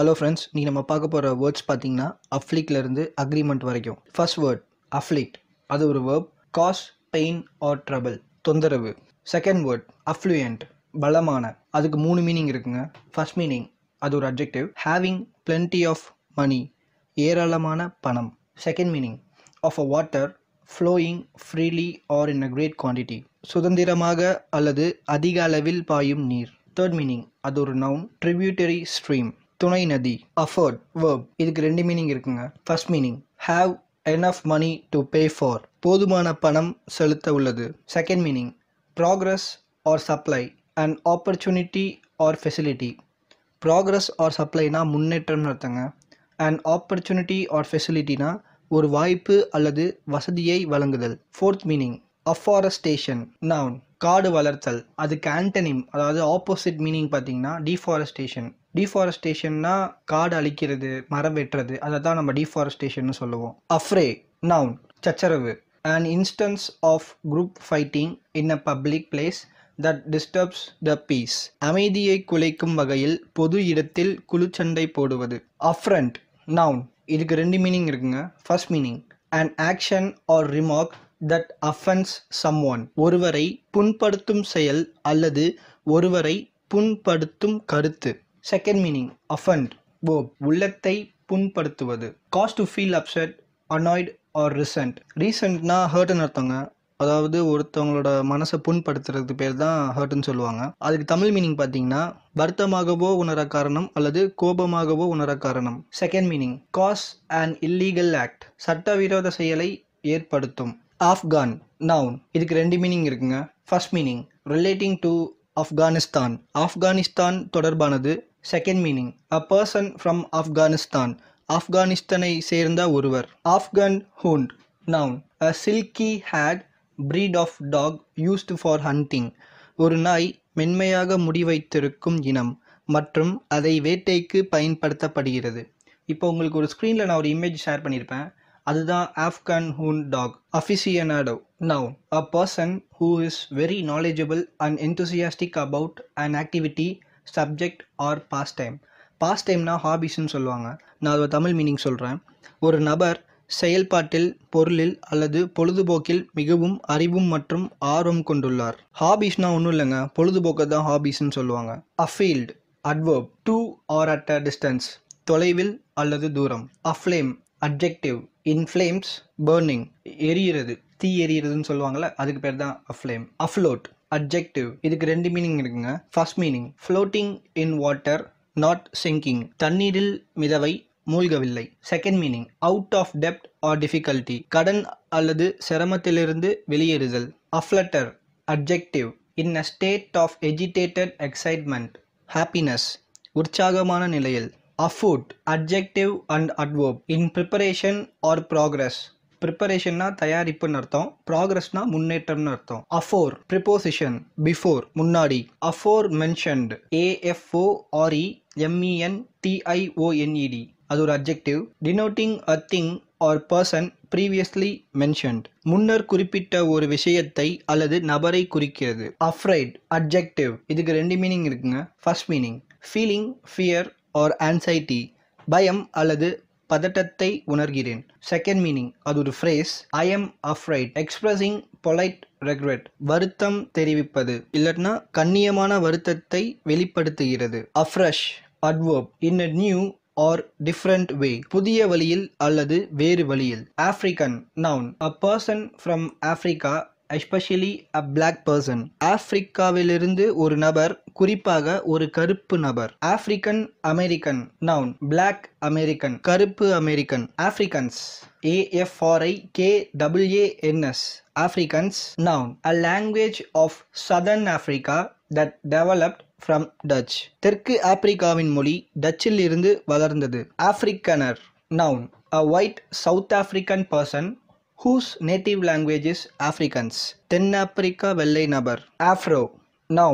Hello friends நீங்கள் நம்ம பார்க்க போகிற வேர்ட்ஸ் பார்த்தீங்கன்னா அஃப்ளிக்லேருந்து அக்ரிமெண்ட் வரைக்கும் ஃபர்ஸ்ட் வேர்ட் அஃப்ளிக்ட் அது ஒரு verb cause pain or trouble தொந்தரவு செகண்ட் வேர்ட் அஃப்ளூயண்ட் பலமான அதுக்கு மூணு மீனிங் இருக்குங்க ஃபர்ஸ்ட் மீனிங் அது ஒரு adjective having plenty of money ஏராளமான பணம் second meaning of a water flowing freely or in a great quantity சுதந்திரமாக அல்லது அதிக அளவில் பாயும் நீர் தேர்ட் மீனிங் அது ஒரு நவுன் ட்ரிபியூட்டரி ஸ்ட்ரீம் துணை நதி அஃபோர்ட் வேர்ப் இதுக்கு ரெண்டு மீனிங் இருக்குங்க first meaning have enough money to pay for போதுமான பணம் செலுத்த உள்ளது second meaning progress or supply and opportunity or facility progress or சப்ளைனா முன்னேற்றம்னு அர்த்தங்க அண்ட் ஆப்பர்ச்சுனிட்டி ஆர் ஃபெசிலிட்டினா ஒரு வாய்ப்பு அல்லது வசதியை வழங்குதல் ஃபோர்த் மீனிங் அஃபாரஸ்டேஷன் நவுன் காடு வளர்த்தல் அதுக்கு ஆண்டனிம் அதாவது ஆப்போசிட் மீனிங் பார்த்தீங்கன்னா டீஃபாரஸ்டேஷன் டீஃபாரஸ்டேஷன்னா காடு அழிக்கிறது மரம் வெட்டுறது அதை தான் நம்ம டீஃபாரஸ்டேஷன் சொல்லுவோம் அஃப்ரே நவுன் சச்சரவு an instance of group fighting in a public place that disturbs the peace அமைதியை குலைக்கும் வகையில் பொது இடத்தில் குழுச்சண்டை போடுவது affront noun இதுக்கு ரெண்டு மீனிங் இருக்குங்க first meaning an action or remark that offends someone ஒருவரை புண்படுத்தும் செயல் அல்லது ஒருவரை புண்படுத்தும் கருத்து செகண்ட் மீனிங் offend verb உள்ளத்தை புண்படுத்துவது cause to feel upset annoyed or resent ரீசன்ட்னா ஹர்ட்னு அர்த்தங்க அதாவது ஒருத்தவங்களோட மனசை புண்படுத்துறது பேர் தான் ஹர்ட்னு சொல்லுவாங்க அதுக்கு தமிழ் மீனிங் பார்த்தீங்கன்னா வருத்தமாகவோ உணர காரணம் அல்லது கோபமாகவோ உணர காரணம் second meaning cause and illegal act சட்டவிரோத செயலை ஏற்படுத்தும் ஆப்கான் நவுன் இதுக்கு ரெண்டு மீனிங் இருக்குங்க first meaning relating to Afghanistan Afghanistan தொடர்பானது second meaning a person from Afghanistan ஆப்கானிஸ்தானை சேர்ந்த ஒருவர் Afghan hound noun a silky haired breed of dog used for hunting ஒரு நாய் மென்மையாக முடி வைத்திருக்கும் இனம் மற்றும் அதை வேட்டைக்கு பயன்படுத்தப்படுகிறது இப்போ உங்களுக்கு ஒரு ஸ்க்ரீனில் நான் ஒரு இமேஜ் ஷேர் பண்ணியிருப்பேன் அதுதான் Afghan hound dog aficionado noun a person who is very knowledgeable and enthusiastic about an activity subject or pastime பாஸ் டைம்னா ஹாபிஸ்ன்னு சொல்லுவாங்க நான் அதை தமிழ் மீனிங் சொல்கிறேன் ஒரு நபர் செயல்பாட்டில் பொருளில் அல்லது பொழுதுபோக்கில் மிகவும் அறிவும் மற்றும் ஆர்வம் கொண்டுள்ளார் ஹாபிஸ்னா ஒன்றும் இல்லைங்க பொழுதுபோக்கை தான் ஹாபிஸ்ன்னு சொல்லுவாங்க afield adverb to or at a distance தொலைவில் அல்லது தூரம் அஃப்ளேம் அப்ஜெக்டிவ் இன்ஃப்ளேம்ஸ் பர்னிங் எரியிறது தீ எரியிறதுன்னு சொல்லுவாங்கல்ல அதுக்கு பேர் தான் அஃப்ளேம் அஃப்ளோட் அப்ஜெக்டிவ் இதுக்கு ரெண்டு மீனிங் இருக்குங்க first meaning floating in water not sinking தண்ணீரில் மிதவை மூழ்கவில்லை செகண்ட் மீனிங் அவுட் ஆஃப் டெப்ட் ஆர் டிஃபிகல்ட்டி கடன் அல்லது சிரமத்திலிருந்து வெளியேறுதல் aflutter adjective in a state of agitated excitement happiness உற்சாகமான நிலையில் afoot adjective and adverb in preparation or progress ப்ரிப்பரேஷன்னா தயாரிப்புன்னு அர்த்தம் ப்ராக்ரஸ்னா முன்னேற்றம்னு அர்த்தம் அஃபோர் ப்ரிப்போசிஷன் பிஃபோர் முன்னாடி aforementioned A F O R E M E N T I O N E D அது ஒரு adjective denoting a thing or person previously mentioned முன்னர் குறிப்பிட்ட ஒரு விஷயத்தை அல்லது நபரை குறிக்கிறது அஃப்ரைட் அப்ஜெக்டிவ் இதுக்கு ரெண்டு மீனிங் இருக்குங்க first meaning feeling fear or anxiety பயம் அல்லது பதட்டத்தை உணர்கிறேன் செகண்ட் மீனிங் அது ஒரு phrase I am afraid expressing polite regret வருத்தம் தெரிவிப்பது இல்லைன்னா கண்ணியமான வருத்தத்தை வெளிப்படுத்துகிறது afresh adverb in a new or different way புதிய வழியில் அல்லது வேறு வழியில் African noun a person from Africa especially a black person ஆப்பிரிக்காவிலிருந்து ஒரு நபர் குறிப்பாக ஒரு கருப்பு நபர் African American noun black American கருப்பு American Afrikaans ஏஎஃப்ஆர்ஐ K W A N S Afrikaans noun a language of southern Africa that developed from Dutch தெற்கு ஆப்பிரிக்காவின் மொழி டச்சில் இருந்து வளர்ந்தது Afrikaner noun a white South African person whose native language is Afrikaans தென்னாப்பிரிக்கா வெள்ளை நபர் Afro noun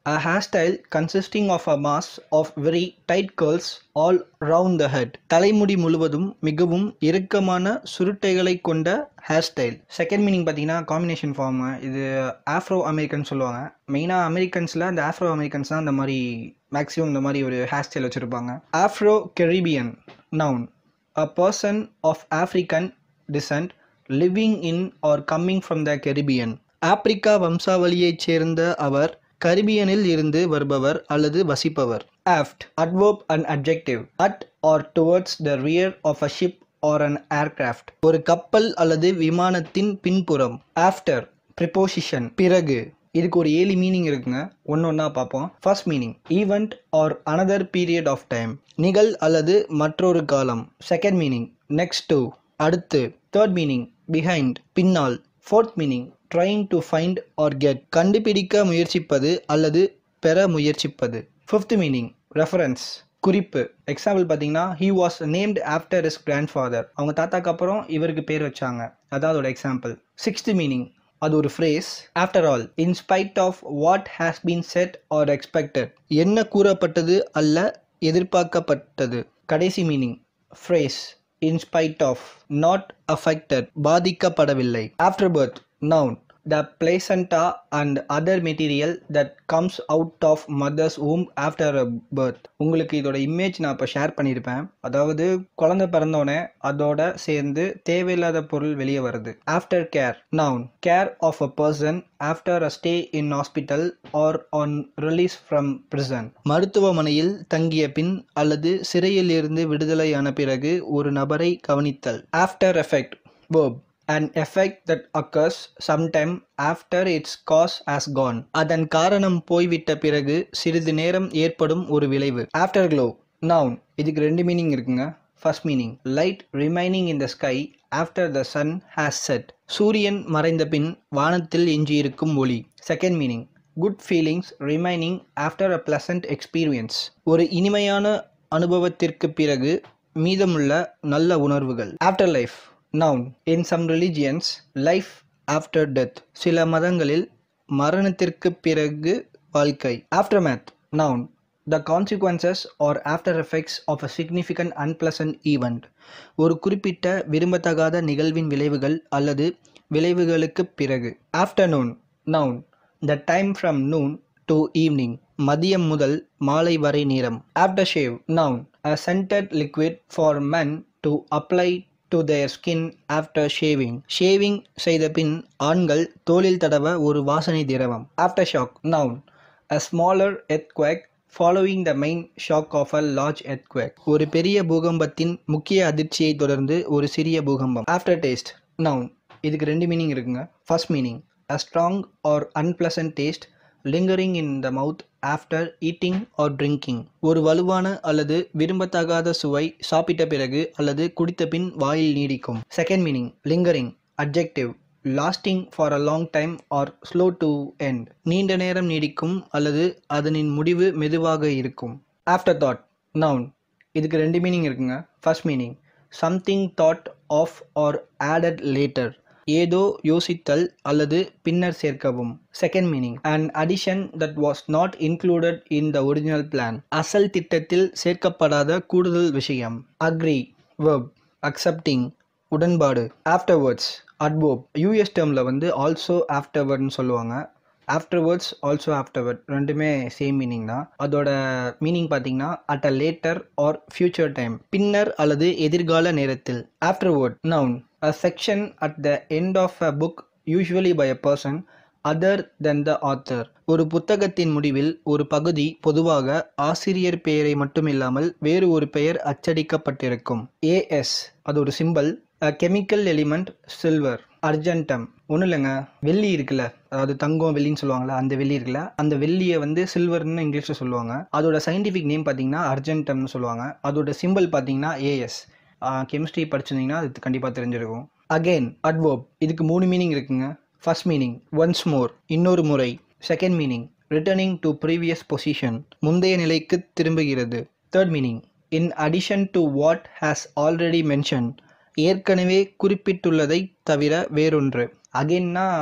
A hairstyle consisting of a mass of very tight curls all round the head. தலைமுடி முழுவதும் மிகவும் இறுக்கமான சுருட்டைகளை கொண்ட ஹேர் ஸ்டைல் செகண்ட் மீனிங் பார்த்தீங்கன்னா காம்பினேஷன் ஃபார்ம் இது ஆஃப்ரோ அமெரிக்கன் சொல்லுவாங்க மெயினாக அமெரிக்கன்ஸில் அந்த ஆஃப்ரோ அமெரிக்கன்ஸ் தான் இந்த மாதிரி மேக்ஸிமம் இந்த மாதிரி ஒரு ஹேர் ஸ்டைல் வச்சுருப்பாங்க Afro Caribbean noun a person of African descent living in or coming from the Caribbean Africa வம்சாவளியைச் சேர்ந்த அவர் கரிபியனில் இருந்து வருபவர் அல்லது வசிப்பவர் aft adverb and adjective at or towards the rear of a ship or an aircraft ஒரு கப்பல் அல்லது விமானத்தின் பின்புறம் ஆஃப்டர் ப்ரிப்போசிஷன் பிறகு இதுக்கு ஒரு ஏழு மீனிங் இருக்குங்க ஒன்று ஒன்றா பார்ப்போம் first meaning event or another period of time நிகழ் அல்லது மற்றொரு காலம் செகண்ட் மீனிங் நெக்ஸ்ட் டு அடுத்து தேர்ட் மீனிங் பிஹைண்ட் பின்னால் fourth meaning trying to find or get கண்டுபிடிக்க முயற்சிப்பது அல்லது பெற முயற்சிப்பது ஃபிஃப்த் மீனிங் ரெஃபரன்ஸ் குறிப்பு எக்ஸாம்பிள் பார்த்தீங்கன்னா he was named after his grandfather அவங்க தாத்தாக்கு அப்புறம் இவருக்கு பேர் வச்சாங்க அதான் அதோட எக்ஸாம்பிள் சிக்ஸ்த் மீனிங் அது ஒரு phrase after all in spite of what has been said or expected என்ன கூறப்பட்டது அல்ல எதிர்பார்க்கப்பட்டது கடைசி meaning phrase in spite of not affected பாதிக்கப்படவில்லை afterbirth noun the placenta and other material that comes out of mother's womb after a birth உங்களுக்கு இதோட image நான் இப்போ ஷேர் பண்ணியிருப்பேன் அதாவது குழந்தை பிறந்தோடனே அதோட சேர்ந்து தேவையில்லாத பொருள் வெளியே வருது aftercare noun care of a person after a stay in hospital or on release from prison மருத்துவமனையில் தங்கிய பின் அல்லது சிறையில் இருந்து விடுதலையான பிறகு ஒரு நபரை கவனித்தல் aftereffect verb an effect that occurs sometime after its cause has gone அதன் காரணம் போய்விட்ட பிறகு சிறிது நேரம் ஏற்படும் ஒரு விளைவு ஆஃப்டர் க்ளோ நவுன் இதுக்கு ரெண்டு மீனிங் இருக்குங்க first meaning light remaining in the sky after the sun has set சூரியன் மறைந்த பின் வானத்தில் எஞ்சியிருக்கும் ஒளி second meaning good feelings remaining after a pleasant experience ஒரு இனிமையான அனுபவத்திற்கு பிறகு மீதமுள்ள நல்ல உணர்வுகள் afterlife noun in some religions life after death சில மதங்களில் மரணத்திற்கு பிறகு வாழ்க்கை aftermath noun the consequences or aftereffects of a significant unpleasant event ஒரு குறிப்பிட்ட விரும்பத்தகாத நிகழ்வின் விளைவுகள் அல்லது விளைவுகளுக்கு பிறகு afternoon noun the time from noon to evening மதியம் முதல் மாலை வரை நேரம் aftershave noun a scented liquid for men to apply to their skin after shaving shaving செய்த பின் ஆண்கள் தோலில் தடவ ஒரு வாசனை திரவம் aftershock noun a smaller earthquake following the main shock of a large earthquake ஒரு பெரிய பூகம்பத்தின் முக்கிய அதிர்ச்சியை தொடர்ந்து ஒரு சிறிய பூகம்பம் ஆஃப்டர் டேஸ்ட் நவுன் இதுக்கு ரெண்டு மீனிங் இருக்குங்க first meaning a strong or unpleasant taste lingering in the mouth after eating or drinking ஒரு வலுவான அல்லது விரும்பத்தகாத சுவை சாப்பிட்ட பிறகு அல்லது குடித்த பின் வாயில் நீடிக்கும் second meaning lingering adjective lasting for a long time or slow to end நீண்ட நேரம் நீடிக்கும் அல்லது அதனின் முடிவு மெதுவாக இருக்கும் ஆஃப்டர் தாட் நவுன் இதுக்கு ரெண்டு மீனிங் இருக்குங்க first meaning something thought of or added later ஏதோ யோசித்தல் அல்லது பின்னர் சேர்க்கவும் second meaning and addition that was not included in the original plan அசல் திட்டத்தில் சேர்க்கப்படாத கூடுதல் விஷயம் அக்ரி verb அக்செப்டிங் உடன்பாடு ஆஃப்டர்வர்ட்ஸ் அட்வோப் யூஎஸ் டேர்மில் வந்து ஆல்சோ ஆஃப்டர்வர்ட்னு சொல்லுவாங்க ஆஃப்டர்வர்ட்ஸ் ஆல்சோ ஆஃப்டர்வர்ட் ரெண்டுமே சேம் மீனிங் தான் அதோட மீனிங் பார்த்தீங்கன்னா at a later or future time பின்னர் அல்லது எதிர்கால நேரத்தில் afterward noun a section at the end of a book usually by a person other than the author ஒரு புத்தகத்தின் முடிவில் ஒரு பகுதி பொதுவாக ஆசிரியர் பெயரை மட்டுமில்லாமல் வேறு ஒரு பெயர் அச்சடிக்கப்பட்டிருக்கும் ஏஎஸ் அது ஒரு symbol chemical element silver argentum ஒன்றும் இல்லைங்க வெள்ளி இருக்குல்ல அதாவது தங்கம் வெள்ளின்னு சொல்லுவாங்கல்ல அந்த வெள்ளி இருக்குல்ல அந்த வெள்ளியை வந்து சில்வர்னு இங்கிலீஷில் சொல்லுவாங்க அதோட சயின்டிஃபிக் நேம் பார்த்தீங்கன்னா அர்ஜென்டம்னு சொல்லுவாங்க அதோட சிம்பிள் பார்த்தீங்கன்னா ஏஎஸ் கெமிஸ்ட்ரி படிச்சிருந்தீங்கன்னா அது கண்டிப்பாக தெரிஞ்சிருக்கும் அகெயின் அட்வர்ப் இதுக்கு மூணு மீனிங் இருக்குங்க ஃபர்ஸ்ட் மீனிங் ஒன்ஸ் மோர் இன்னொரு முறை second meaning returning to previous position முந்தைய நிலைக்கு திரும்புகிறது third meaning in addition to what has already mention ஏற்கனவே குறிப்பிட்டுள்ளதை தவிர வேறொன்று அகெயின்னா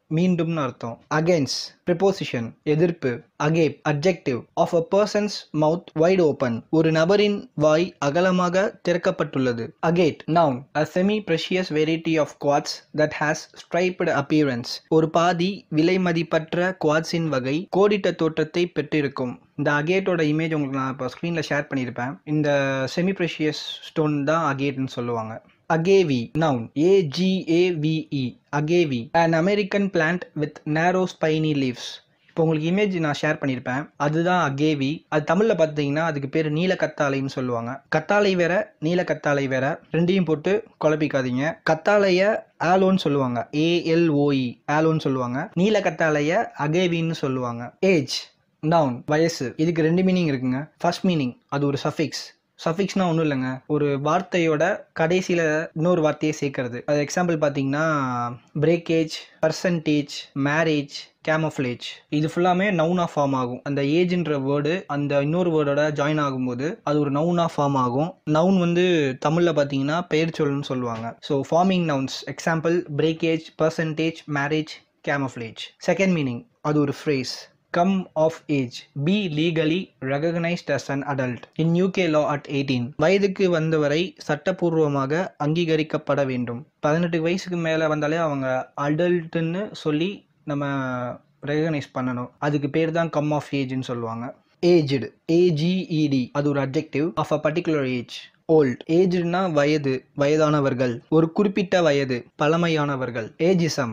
மீண்டும்னு அர்த்தம் அகேன்ஸ்ட் ப்ரிப்போசிஷன் எதிர்ப்பு agape adjective of a person's mouth wide open ஒரு நபரின் வாய் அகலமாக திறக்கப்பட்டுள்ளது agate noun a semi precious variety of quartz that has striped appearance ஒரு பாதி விலை மதிப்பற்ற குவாட்ஸின் வகை கோடிட்ட தோற்றத்தை பெற்றிருக்கும் இந்த அகேட்டோட இமேஜ் உங்களுக்கு நான் இப்போ ஸ்க்ரீனில் ஷேர் பண்ணியிருப்பேன் இந்த செமி ப்ரெஷியஸ் ஸ்டோன் தான் அகேட்னு சொல்லுவாங்க agave noun A G A V E agave an American plant with narrow spiny leaves இப்போ உங்களுக்கு இமேஜ் நான் ஷேர் பண்ணியிருப்பேன் அதுதான் அகேவி அது தமிழில் பார்த்தீங்கன்னா அதுக்கு பேர் நீல கத்தாழைன்னு சொல்லுவாங்க கத்தாழை வேற நீல கத்தாழை வேற ரெண்டையும் போட்டு குழப்பிக்காதீங்க கத்தாழைய ஆலோன்னு சொல்லுவாங்க ஏஎல்ஓஇ ஆலோன்னு சொல்லுவாங்க நீல கத்தாழைய அகேவின்னு சொல்லுவாங்க ஏஜ் நவுன் வயசு இதுக்கு ரெண்டு மீனிங் இருக்குங்க ஃபர்ஸ்ட் மீனிங் அது ஒரு சஃபிக்ஸ் சஃபிக்ஸ்னா ஒன்றும் இல்லைங்க ஒரு வார்த்தையோட கடைசியில் இன்னொரு வார்த்தையை சேர்க்கறது அது எக்ஸாம்பிள் பார்த்தீங்கன்னா பிரேக்கேஜ் பர்சன்டேஜ் மேரேஜ் கேமஃப்ளேஜ் இது ஃபுல்லாமே நவுனா ஃபார்ம் ஆகும் அந்த ஏஜ்ன்ற வேர்டு அந்த இன்னொரு வேர்டோட ஜாயின் ஆகும்போது அது ஒரு நவுனா ஃபார்ம் ஆகும் நவுன் வந்து தமிழில் பார்த்தீங்கன்னா பெயர் சொல்லுன்னு சொல்லுவாங்க so forming nouns example breakage percentage marriage camouflage second meaning அது ஒரு phrase come of age be legally recognised as an adult in UK law at eighteen வயதுக்கு வந்தவரை சட்டப்பூர்வமாக அங்கீகரிக்கப்பட வேண்டும் பதினெட்டு வயசுக்கு மேலே வந்தாலே அவங்க அடல்ட்டுன்னு சொல்லி நம்ம ரெகனைஸ் பண்ணணும் அதுக்கு பேர் தான் கம் ஆஃப் ஏஜ்னு சொல்லுவாங்க ஏஜ்டு ஏஜிஇடி அது ஒரு adjective of a particular age old ஏஜ்னா வயது வயதானவர்கள் ஒரு குறிப்பிட்ட வயது பழமையானவர்கள் ageism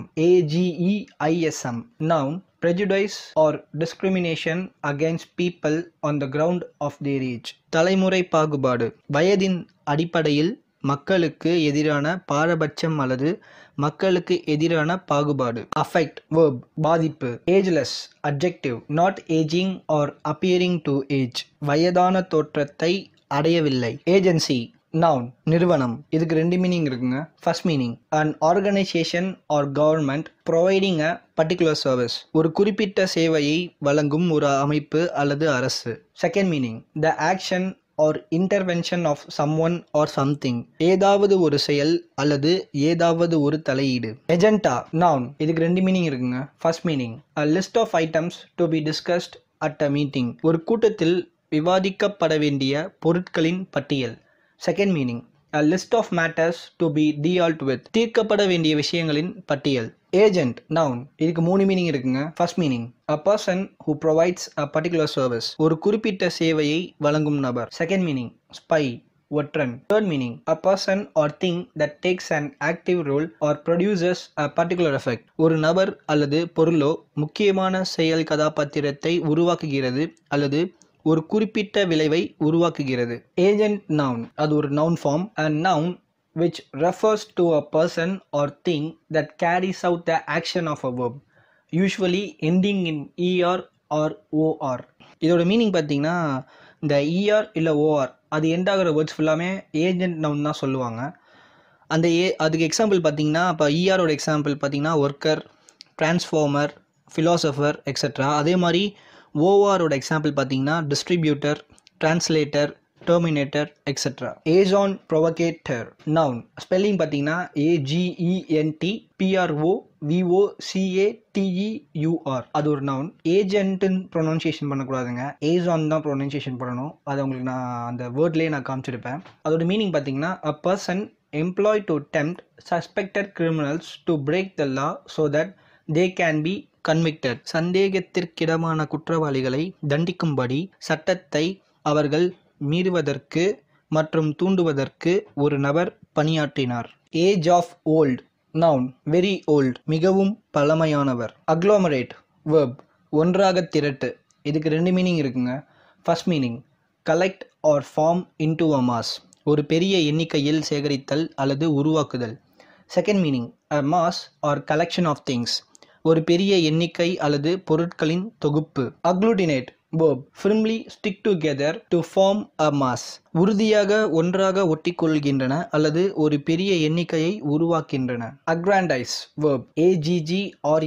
A G E I S M noun prejudice or discrimination against people on the ground of their age தலைமுறை பாகுபாடு வயதின் அடிப்படையில் மக்களுக்கு எதிரான பாரபட்சம் அல்லது மக்களுக்கு எதிரான பாகுபாடு அஃபெக்ட் verb பாதிப்பு ageless adjective not ageing or appearing to age வயதான தோற்றத்தை அடையவில்லை ஏஜென்சி நவுன் நிறுவனம் இதுக்கு ரெண்டு மீனிங் இருக்குங்க first meaning an organisation or government providing a particular service ஒரு குறிப்பிட்ட சேவையை வழங்கும் ஒரு அமைப்பு அல்லது அரசு second meaning the action or intervention of someone or something ஏதாவது ஒரு செயல் அல்லது ஏதாவது ஒரு தலையீடு எஜெண்டா நவுன் இதுக்கு ரெண்டு மீனிங் இருக்குங்க first meaning a list of items to be discussed at a meeting ஒரு கூட்டத்தில் விவாதிக்கப்பட வேண்டிய பொருட்களின் பட்டியல் second meaning a list of matters to be dealt with தீர்க்கப்பட வேண்டிய விஷயங்களின் பட்டியல் ஏஜென்ட் நவுன் இதுக்கு மூணு மீனிங் இருக்குங்க first meaning a person who provides a particular service ஒரு குறிப்பிட்ட சேவையை வழங்கும் நபர் செகண்ட் மீனிங் ஸ்பை ஒற்றன் third meaning a person or thing that takes an active role or producers a particular effect ஒரு நபர் அல்லது பொருளோ முக்கியமான செயல் கதாபாத்திரத்தை உருவாக்குகிறது அல்லது ஒரு குறிப்பிட்ட விளைவை உருவாக்குகிறது ஏஜென்ட் நவுன் அது ஒரு noun form a noun which refers to a person or thing that carries out the action of a verb usually ending in er or or இதோட மீனிங் பார்த்தீங்கன்னா இந்த er இல்லை ஓஆர் அது எண்ட் ஆகிற words ஃபுல்லாமே agent noun தான் சொல்லுவாங்க அந்த ஏ அதுக்கு எக்ஸாம்பிள் பார்த்தீங்கன்னா இப்போ இஆரோட எக்ஸாம்பிள் பார்த்தீங்கன்னா ஒர்க்கர் டிரான்ஸ்ஃபார்மர் ஃபிலாசபர் எக்ஸெட்ரா அதே மாதிரி ஓஆரோட எக்ஸாம்பிள் பார்த்தீங்கன்னா distributor translator terminator etcetera agent provocateur noun spelling பார்த்தீங்கன்னா A G E N T P R O V O C A T E U R அது ஒரு நவுன் ஏஜென்ட்டுன்னு ப்ரொனன்சியேஷன் பண்ணக்கூடாதுங்க ஏஜான் தான் ப்ரொனன்சியேஷன் பண்ணணும் அதை உங்களுக்கு நான் அந்த வேர்ட்லேயே நான் காமிச்சிருப்பேன் அதோட மீனிங் பார்த்தீங்கன்னா a person employ to tempt suspected criminals to break the law so that they can be convicted சந்தேகத்திற்கிடமான குற்றவாளிகளை தண்டிக்கும்படி சட்டத்தை அவர்கள் மீறுவதற்கு மற்றும் தூண்டுவதற்கு ஒரு நபர் பணியாற்றினார் age of old noun very old மிகவும் பழமையானவர் அக்ளோமரேட் வேர்ப் ஒன்றாக திரட்டு இதுக்கு ரெண்டு மீனிங் இருக்குங்க first meaning collect or form into a mass ஒரு பெரிய எண்ணிக்கையில் சேகரித்தல் அல்லது உருவாக்குதல் second meaning a mass or collection of things ஒரு பெரிய எண்ணிக்கை அல்லது பொருட்களின் தொகுப்பு அக்ளூட்டினேட் verb firmly stick together to form a mass உறுதியாக ஒன்றாக ஒட்டிக்கொள்கின்றன அல்லது ஒரு பெரிய எண்ணிக்கையை உருவாக்கின்றன அக்ராண்டைஸ் verb ஏஜிஜி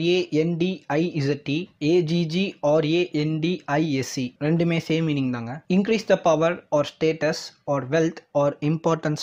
ஆர்ஏஎன்டிஐஇசட்டி ஏஜிஜி ஆர்ஏஎன்டிஐஎஸ்சி ரெண்டுமே சேம் மீனிங் தாங்க increase the power R status R wealth or importance of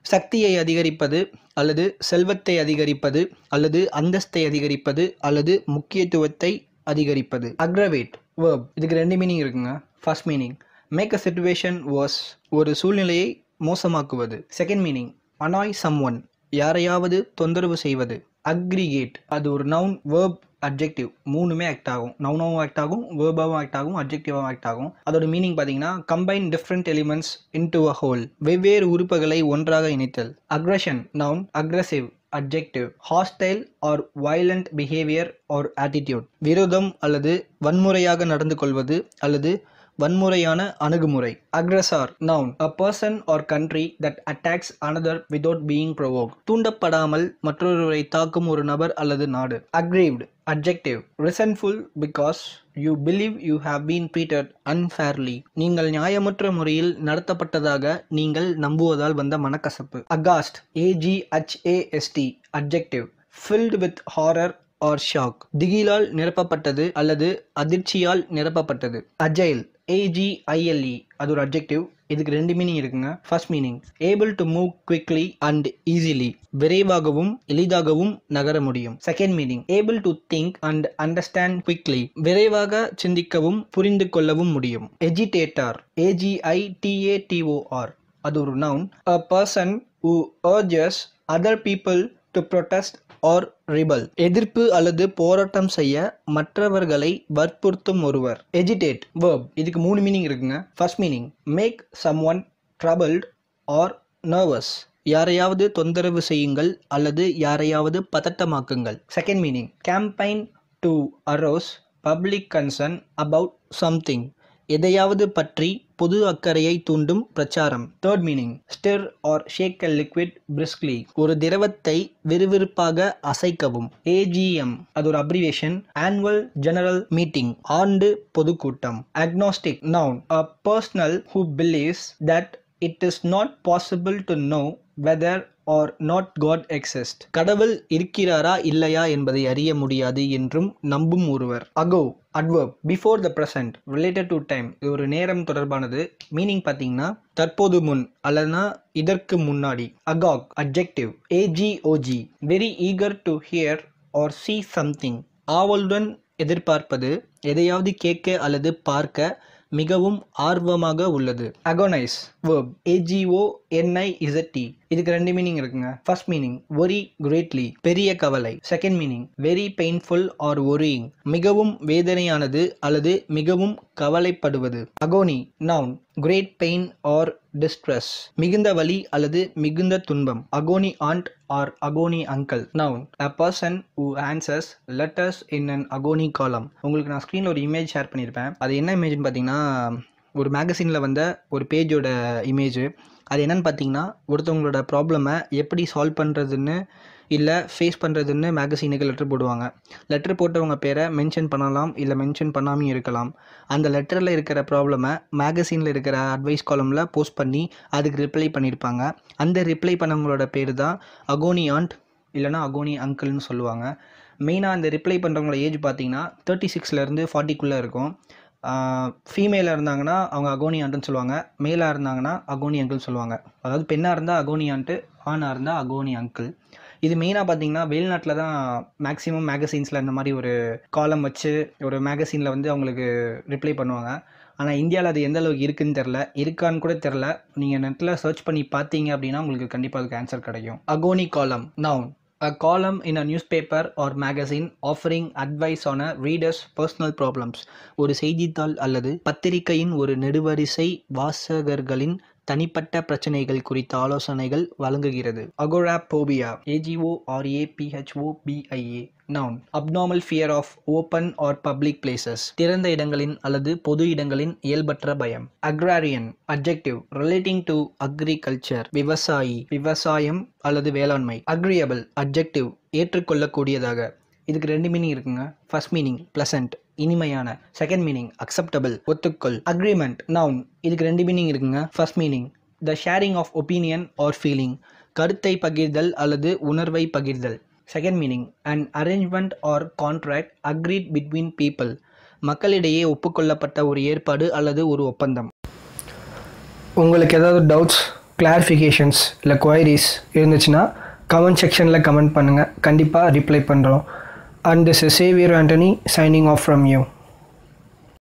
சக்தியை அதிகரிப்பது அல்லது செல்வத்தை அதிகரிப்பது அல்லது அந்தஸ்தை அதிகரிப்பது அல்லது முக்கியத்துவத்தை அதிகரிப்பது அக்ரவேட் வேர்ப் இதுக்கு ரெண்டு மீனிங் இருக்குங்க first meaning make a situation worse ஒரு சூழ்நிலையை மோசமாக்குவது second meaning annoy someone யாரையாவது தொந்தரவு செய்வது அக்ரிகேட் அது ஒரு நவுன் வேர்ப் அப்ஜெக்டிவ் மூணுமே ஆக்ட் ஆகும் நவுனாவும் ஆக்ட் ஆகும் வேர்பாவும் ஆக்ட் ஆகும் அப்ஜெக்டிவாகவும் ஆக்ட் ஆகும் அதோட மீனிங் பார்த்தீங்கன்னா combine different elements into a whole வெவ்வேறு உறுப்புகளை ஒன்றாக இணைத்தல் aggression noun aggressive adjective hostile or violent behaviour or attitude விரோதம் அல்லது வன்முறையாக நடந்து கொள்வது அல்லது வன்முறையான அணுகுமுறை aggressor noun a person or country that attacks another without being provoke தூண்டப்படாமல் மற்றொருவரை தாக்கும் ஒரு நபர் அல்லது நாடு aggrieved adjective resentful because you believe you have been treated unfairly நீங்கள் நியாயமற்ற முறையில் நடத்தப்பட்டதாக நீங்கள் நம்புவதால் வந்த மனக்கசப்பு அகாஸ்ட் A G H A S T adjective filled with horror or shock திகிலால் நிரப்பப்பட்டது அல்லது அதிர்ச்சியால் நிரப்பப்பட்டது அஜைல் ஏஜிஐஎல்இ அது ஒரு அப்ஜெக்டிவ் இதுக்கு ரெண்டு மீனிங் இருக்குங்க first meaning able to move quickly and easily விரைவாகவும் எளிதாகவும் நகர முடியும் second meaning able to think and understand quickly விரைவாக சிந்திக்கவும் புரிந்து கொள்ளவும் முடியும் எஜிடேட்டார் ஏஜிஐ டிஏடிஓஆர் அது ஒரு noun a person who urges other people to protest or rebel எதிர்ப்பு அல்லது போராட்டம் செய்ய மற்றவர்களை வற்புறுத்தும் ஒருவர் எஜிடேட் வேர்ப் இதுக்கு மூணு மீனிங் இருக்குங்க first meaning make someone troubled or nervous யாரையாவது தொந்தரவு செய்யுங்கள் அல்லது யாரையாவது பதட்டமாக்குங்கள் second meaning campaign to arouse public concern about something எதையாவது பற்றி பொது அக்கறையை தூண்டும் பிரச்சாரம் third meaning stir or shake a liquid briskly ஒரு திரவத்தை விறுவிறுப்பாக அசைக்கவும் ஏஜிஎம் அது ஒரு அப்ரிவேஷன் ஆனுவல் ஜெனரல் மீட்டிங் ஆண்டு பொதுக்கூட்டம் agnostic noun a personal who believes that it is not possible to know whether or not God exist கடவுள் இருக்கிறாரா இல்லையா என்பதை அறிய முடியாது என்றும் நம்பும் ஒருவர் ago adverb before the present related to time இது ஒரு நேரம் தொடர்பானது மீனிங் பார்த்தீங்கன்னா தற்போது முன் அல்லதுனா இதற்கு முன்னாடி agog adjective A G O G very eager to hear or see something ஆவலுடன் எதிர்பார்ப்பது எதையாவது கேட்க அல்லது பார்க்க மிகவும் ஆர்வமாக உள்ளது agonize verb A G O N I Z E இதுக்கு ரெண்டு மீனிங் இருக்குங்க ஃபர்ஸ்ட் மீனிங் worry greatly பெரிய கவலை second meaning very painful or worrying மிகவும் வேதனையானது அல்லது மிகவும் கவலைப்படுவது agony noun great pain or distress மிகுந்த வலி அல்லது மிகுந்த துன்பம் agony aunt or agony uncle noun a person who answers letters in an agony column உங்களுக்கு நான் ஸ்க்ரீனில் ஒரு இமேஜ் ஷேர் பண்ணியிருப்பேன் அது என்ன இமேஜ்னு பார்த்தீங்கன்னா ஒரு மேகசினில் வந்த ஒரு பேஜோட இமேஜ் அது என்னன்னு பார்த்தீங்கன்னா ஒருத்தவங்களோட ப்ராப்ளமை எப்படி சால்வ் பண்ணுறதுன்னு இல்லை ஃபேஸ் பண்ணுறதுன்னு மேகசினுக்கு லெட்டர் போடுவாங்க லெட்டர் போட்டவங்க பேரை மென்ஷன் பண்ணலாம் இல்லை மென்ஷன் பண்ணாமையும் இருக்கலாம் அந்த லெட்டரில் இருக்கிற ப்ராப்ளமை மேகசினில் இருக்கிற அட்வைஸ் காலமில் போஸ்ட் பண்ணி அதுக்கு ரிப்ளை பண்ணியிருப்பாங்க அந்த ரிப்ளை பண்ணவங்களோட பேர் தான் அகோனி ஆண்ட் இல்லைனா அகோனி அங்கிள்னு சொல்லுவாங்க மெயினாக அந்த ரிப்ளை பண்ணுறவங்களோட ஏஜ் பார்த்தீங்கன்னா தேர்ட்டி சிக்ஸ்லேருந்து ஃபார்ட்டிக்குள்ளே இருக்கும் ஃபீமேலாக இருந்தாங்கன்னா அவங்க அகோனி ஆண்ட்டுன்னு சொல்லுவாங்க மேலாக இருந்தாங்கன்னா அகோனி அங்கிள் சொல்லுவாங்க அதாவது பெண்ணாக இருந்தால் அகோனி ஆண்ட்டு ஆணாக இருந்தால் அகோனி அங்கிள் இது மெயினாக பார்த்தீங்கன்னா வெளிநாட்டில் தான் மேக்ஸிமம் மேகசின்ஸில் இந்த மாதிரி ஒரு காலம் வச்சு ஒரு மேகசினில் வந்து அவங்களுக்கு ரிப்ளை பண்ணுவாங்க ஆனால் இந்தியாவில் அது எந்த அளவுக்கு இருக்குன்னு தெரில இருக்கான்னு கூட தெரில நீங்கள் நெட்டில் சர்ச் பண்ணி பார்த்தீங்க அப்படின்னா உங்களுக்கு கண்டிப்பாக அதுக்கு ஆன்சர் கிடைக்கும் agony column noun A column in a newspaper or magazine offering advice on a reader's personal problems. ஒரு செய்தித்தாள் அல்லது பத்திரிகையின் ஒரு நெடுவரிசை வாசகர்களின் தனிப்பட்ட பிரச்சனைகள் குறித்த ஆலோசனைகள் வழங்குகிறது agoraphobia A G O R A P H O B I A noun abnormal fear of open or public places திறந்த இடங்களின் அல்லது பொது இடங்களின் இயல்பற்ற பயம் agrarian adjective relating to agriculture விவசாயி விவசாயம் அல்லது வேளாண்மை அக்ரியபிள் அப்ஜெக்டிவ் ஏற்றுக்கொள்ளக்கூடியதாக இதுக்கு ரெண்டு மீனிங் இருக்குங்க ஃபர்ஸ்ட் மீனிங் ப்ளசன்ட் இனிமையான செகண்ட் மீனிங் அக்செப்டபிள் ஒத்துக்கொள் அக்ரிமெண்ட் நவுன் இதுக்கு ரெண்டு மீனிங் இருக்குங்க first meaning the sharing of opinion or feeling கருத்தை பகிர்தல் அல்லது உணர்வை பகிர்தல் second meaning and arrangement or contract agreed between people மக்களிடையே ஒப்புக்கொள்ளப்பட்ட ஒரு ஏற்பாடு அல்லது ஒரு ஒப்பந்தம் உங்களுக்கு ஏதாவது டவுட்ஸ் கிளாரிஃபிகேஷன்ஸ் இல்லை குவைரிஸ் இருந்துச்சுன்னா கமெண்ட் செக்ஷனில் கமெண்ட் பண்ணுங்கள் கண்டிப்பாக ரிப்ளை பண்ணுறோம் and this Xavier Antony signing off from you